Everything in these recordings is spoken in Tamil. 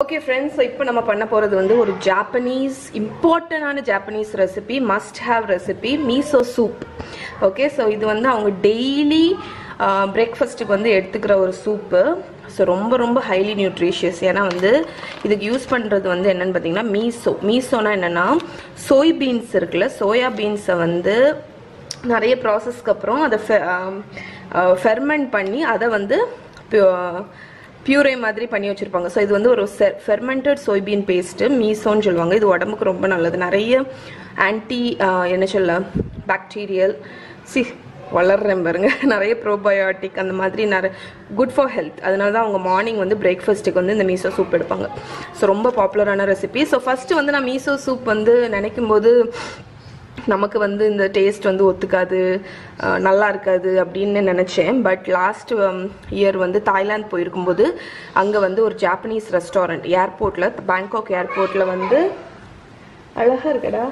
ஓகே ஃப்ரெண்ட்ஸ் இப்போ நம்ம பண்ண போகிறது வந்து ஒரு ஜாப்பனீஸ் இம்பார்ட்டண்டான Japanese recipe must have recipe miso soup okay so இது வந்து அவங்க டெய்லி பிரேக்ஃபாஸ்ட்டுக்கு வந்து எடுத்துக்கிற ஒரு சூப்பு ஸோ ரொம்ப ரொம்ப ஹைலி நியூட்ரிஷியஸ் ஏன்னா வந்து இதுக்கு யூஸ் பண்ணுறது வந்து என்னென்னு பார்த்தீங்கன்னா மீசோ மீசோனா என்னென்னா சோய் பீன்ஸ் இருக்குல்ல சோயா பீன்ஸை வந்து நிறைய ப்ராசஸ்க்கு அப்புறம் அதை ஃபெர்மெண்ட் பண்ணி அதை வந்து பியூரே மாதிரி பண்ணி வச்சுருப்பாங்க ஸோ இது வந்து ஒரு ஃபெர்மெண்டட் சோய்பீன் பேஸ்ட்டு மீசோன்னு சொல்லுவாங்க இது உடம்புக்கு ரொம்ப நல்லது நிறைய ஆன்டி என்ன சொல்ல பாக்டீரியல் சி வளர்றேன் பாருங்க நிறைய ப்ரோபயோட்டிக் அந்த மாதிரி நிறைய குட் ஃபார் ஹெல்த் அதனால தான் அவங்க மார்னிங் வந்து பிரேக்ஃபாஸ்ட்டுக்கு வந்து இந்த மீசோ சூப் எடுப்பாங்க ஸோ ரொம்ப பாப்புலரான ரெசிபி ஸோ ஃபஸ்ட்டு வந்து நான் மீசோ சூப் வந்து நினைக்கும் போது நமக்கு வந்து இந்த டேஸ்ட் வந்து ஒத்துக்காது நல்லா இருக்காது அப்படின்னு நினச்சேன் பட் லாஸ்ட் இயர் வந்து தாய்லாந்து போயிருக்கும்போது அங்கே வந்து ஒரு ஜாப்பனீஸ் ரெஸ்டாரண்ட் ஏர்போர்ட்டில் பேங்காக் ஏர்போர்ட்டில் வந்து அழகாக இருக்கடா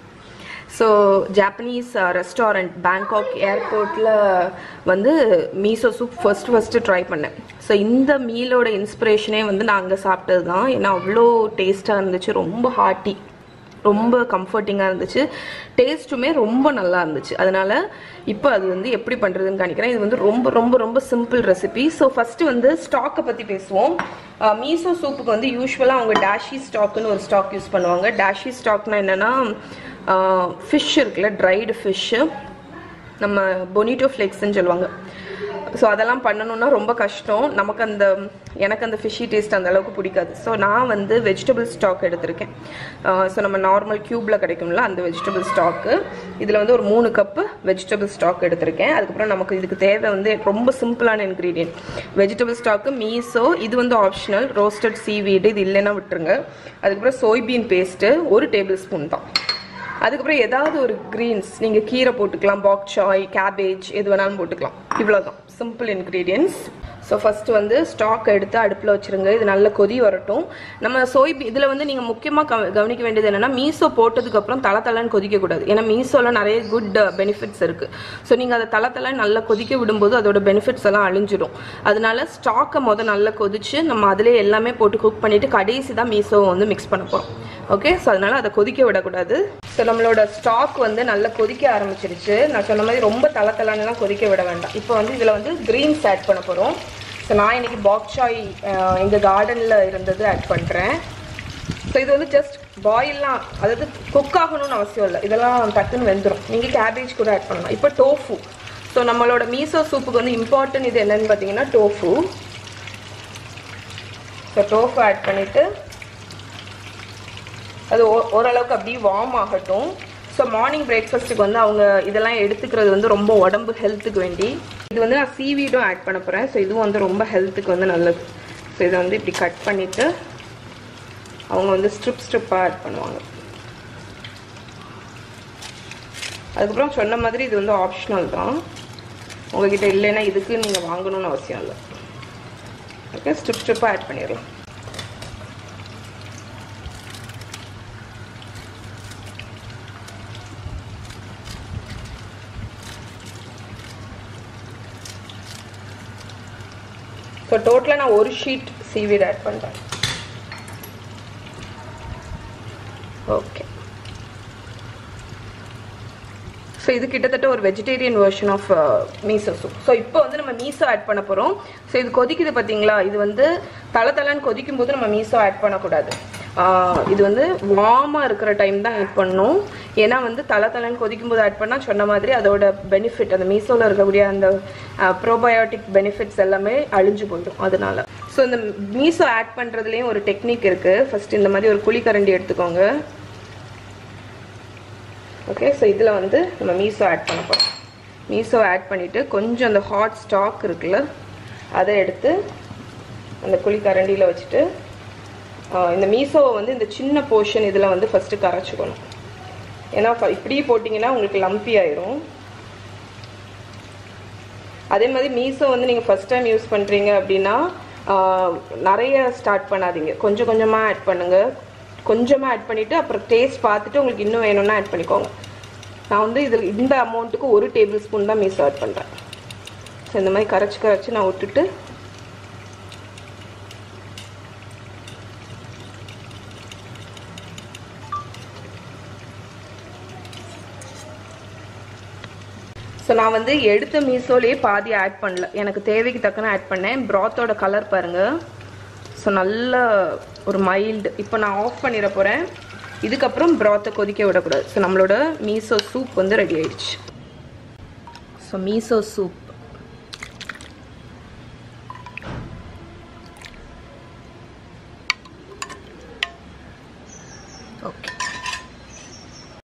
ஸோ ஜாப்பனீஸ் ரெஸ்டாரண்ட் பேங்காக் ஏர்போர்ட்டில் வந்து miso soup first first try பண்ணேன் ஸோ இந்த மீலோட இன்ஸ்பிரேஷனே வந்து நான் அங்கே சாப்பிட்டது தான் ஏன்னா அவ்வளோ டேஸ்ட்டாக இருந்துச்சு ரொம்ப ஹார்ட்டி ரொம்ப கம்ஃபர்டிங்காக இருந்துச்சு டேஸ்ட்டுமே ரொம்ப நல்லா இருந்துச்சு அதனால் இப்போ அது வந்து எப்படி பண்ணுறதுன்னு காணிக்கிறேன் இது வந்து ரொம்ப ரொம்ப ரொம்ப சிம்பிள் ரெசிபி ஸோ ஃபஸ்ட்டு வந்து ஸ்டாக்கை பற்றி பேசுவோம் மீசோ சூப்புக்கு வந்து யூஸ்வலாக அவங்க டேஷி ஸ்டாக்குன்னு ஒரு ஸ்டாக் யூஸ் பண்ணுவாங்க டேஷி ஸ்டாக்னா என்னென்னா ஃபிஷ் இருக்குல்ல ட்ரைடு ஃபிஷ்ஷு நம்ம பொனிட்டோ ஃப்ளேக்ஸ்ன்னு சொல்லுவாங்க ஸோ அதெல்லாம் பண்ணணும்னா ரொம்ப கஷ்டம் நமக்கு அந்த எனக்கு அந்த ஃபிஷ்ஷி டேஸ்ட் அந்த அளவுக்கு பிடிக்காது ஸோ நான் வந்து வெஜிடபிள் ஸ்டாக் எடுத்திருக்கேன் ஸோ நம்ம நார்மல் க்யூப்பில் கிடைக்கும்ல அந்த வெஜிடபிள் ஸ்டாக்கு இதில் வந்து ஒரு மூணு கப்பு வெஜிடபிள் ஸ்டாக் எடுத்திருக்கேன் அதுக்கப்புறம் நமக்கு இதுக்கு தேவை வந்து ரொம்ப சிம்பிளான இன்க்ரீடியன்ட் வெஜிடபிள் ஸ்டாக்கு மீசோ இது வந்து ஆப்ஷனல் ரோஸ்டட் சீவீடு இது இல்லைன்னா விட்டுருங்க அதுக்கப்புறம் சோய்பீன் பேஸ்ட்டு ஒரு டேபிள் ஸ்பூன் தான் அதுக்கப்புறம் ஏதாவது ஒரு க்ரீன்ஸ் நீங்கள் கீரை போட்டுக்கலாம் பாக் சாய் கேபேஜ் எது வேணாலும் போட்டுக்கலாம் இவ்வளோதான் சிம்பிள் இன்க்ரீடியன்ஸ் ஸோ ஃபஸ்ட்டு வந்து ஸ்டாக் எடுத்து அடுப்பில் வச்சுருங்க இது நல்ல கொதி வரட்டும் நம்ம சோய்பீ இதில் வந்து நீங்கள் முக்கியமாக கவ கவனிக்க வேண்டியது என்னென்னா மீசோ போட்டதுக்கப்புறம் தலை தலைன்னு கொதிக்கக்கூடாது ஏன்னா மீசோவில் நிறைய குட் பெனிஃபிட்ஸ் இருக்குது ஸோ நீங்கள் அதை தலை தலை நல்லா கொதிக்க விடும்போது அதோட பெனிஃபிட்ஸ் எல்லாம் அழிஞ்சிடும் அதனால ஸ்டாக்கை மொதல் நல்லா கொதிச்சு நம்ம அதிலே எல்லாமே போட்டு குக் பண்ணிவிட்டு கடைசி தான் மீசோவை வந்து மிக்ஸ் பண்ண போகிறோம் ஓகே ஸோ அதனால் அதை கொதிக்க விடக்கூடாது ஸோ நம்மளோட ஸ்டாக் வந்து நல்லா கொதிக்க ஆரம்பிச்சிருச்சு நான் சொன்ன மாதிரி ரொம்ப தலை தலைலாம் கொதிக்க விட வேண்டாம் இப்போ வந்து இதில் வந்து க்ரீன்ஸ் ஆட் பண்ண போகிறோம் ஸோ நான் இன்றைக்கி பாக்சாய் எங்கள் கார்டனில் இருந்தது ஆட் பண்ணுறேன் ஸோ இது வந்து ஜஸ்ட் பாயில்லாம் அதாவது குக் ஆகணும்னு அவசியம் இல்லை இதெல்லாம் டக்குன்னு வெந்துடும் நீங்கள் கேபேஜ் கூட ஆட் பண்ணலாம் இப்போ டோஃபு ஸோ நம்மளோட மீசோ சூப்புக்கு வந்து இம்பார்ட்டன்ட் இது என்னென்னு பார்த்தீங்கன்னா டோஃபு ஸோ டோஃபு ஆட் பண்ணிவிட்டு அது ஓரளவுக்கு அப்படியே வார்ம் ஆகட்டும் ஸோ மார்னிங் பிரேக்ஃபாஸ்ட்டுக்கு வந்து அவங்க இதெல்லாம் எடுத்துக்கிறது வந்து ரொம்ப உடம்பு ஹெல்த்துக்கு வேண்டி இது வந்து நான் சீவீடும் ஆட் பண்ண போகிறேன் ஸோ இதுவும் வந்து ரொம்ப ஹெல்த்துக்கு வந்து நல்லது ஸோ இதை வந்து இப்படி கட் பண்ணிவிட்டு அவங்க வந்து ஸ்ட்ரிப் ஸ்ட்ரிப்பாக ஆட் பண்ணுவாங்க அதுக்கப்புறம் சொன்ன மாதிரி இது வந்து ஆப்ஷனல் தான் உங்ககிட்ட இல்லைன்னா இதுக்கு நீங்கள் வாங்கணும்னு அவசியம் இல்லை ஓகே ஸ்ட்ரிப் ஸ்ட்ரிப்பாக ஆட் பண்ணிடலாம் ஸோ டோட்டலாக நான் ஒரு ஷீட் சீவீட் ஆட் பண்ணுறேன் ஓகே ஸோ இது கிட்டத்தட்ட ஒரு vegetarian version of miso soup so இப்போ வந்து நம்ம மீசோ ஆட் பண்ண போகிறோம் ஸோ இது கொதிக்குது பார்த்தீங்களா இது வந்து தலை தலைன்னு கொதிக்கும் போது நம்ம மீசோ ஆட் பண்ணக்கூடாது இது வந்து வார்மாக இருக்கிற டைம் தான் ஆட் பண்ணணும் ஏன்னா வந்து தலை தலைன்னு கொதிக்கும் போது ஆட் பண்ணால் சொன்ன மாதிரி அதோட பெனிஃபிட் அந்த மீசோவில் இருக்கக்கூடிய அந்த ப்ரோபயோட்டிக் பெனிஃபிட்ஸ் எல்லாமே அழிஞ்சு போயிடும் அதனால ஸோ இந்த மீசோ ஆட் பண்ணுறதுலேயும் ஒரு டெக்னிக் இருக்குது ஃபஸ்ட் இந்த மாதிரி ஒரு குழிக்கரண்டி எடுத்துக்கோங்க ஓகே ஸோ இதில் வந்து நம்ம மீசோ ஆட் பண்ண போகிறோம் மீசோ ஆட் பண்ணிவிட்டு கொஞ்சம் அந்த ஹாட் ஸ்டாக் இருக்குல்ல அதை எடுத்து அந்த குழிக்கரண்டியில் வச்சுட்டு இந்த மீசோவை வந்து இந்த சின்ன போர்ஷன் இதில் வந்து ஃபஸ்ட்டு கரைச்சிக்கணும் ஏன்னா இப்படி போட்டிங்கன்னா உங்களுக்கு லம்பி ஆயிரும் அதே மாதிரி மீசோ வந்து நீங்கள் ஃபஸ்ட் டைம் யூஸ் பண்ணுறீங்க அப்படின்னா நிறைய ஸ்டார்ட் பண்ணாதீங்க கொஞ்சம் கொஞ்சமாக ஆட் பண்ணுங்கள் கொஞ்சமாக ஆட் பண்ணிவிட்டு அப்புறம் டேஸ்ட் பார்த்துட்டு உங்களுக்கு இன்னும் வேணும்னா ஆட் பண்ணிக்கோங்க நான் வந்து இதில் இந்த அமௌண்ட்டுக்கு ஒரு டேபிள் ஸ்பூன் தான் மீசோ ஆட் பண்ணுறேன் ஸோ இந்த மாதிரி கரைச்சி கரைச்சி நான் விட்டுட்டு ஸோ நான் வந்து எடுத்த மீசோலேயே பாதி ஆட் பண்ணல எனக்கு தேவைக்கு தக்கன ஆட் பண்ணேன் ப்ராத்தோட கலர் பாருங்க ஸோ நல்ல ஒரு மைல்டு இப்போ நான் ஆஃப் பண்ணிட போகிறேன் இதுக்கப்புறம் ப்ராத்தை கொதிக்க விடக்கூடாது ஸோ நம்மளோட மீசோ சூப் வந்து ரெடி ஆயிடுச்சு ஸோ மீசோ சூப்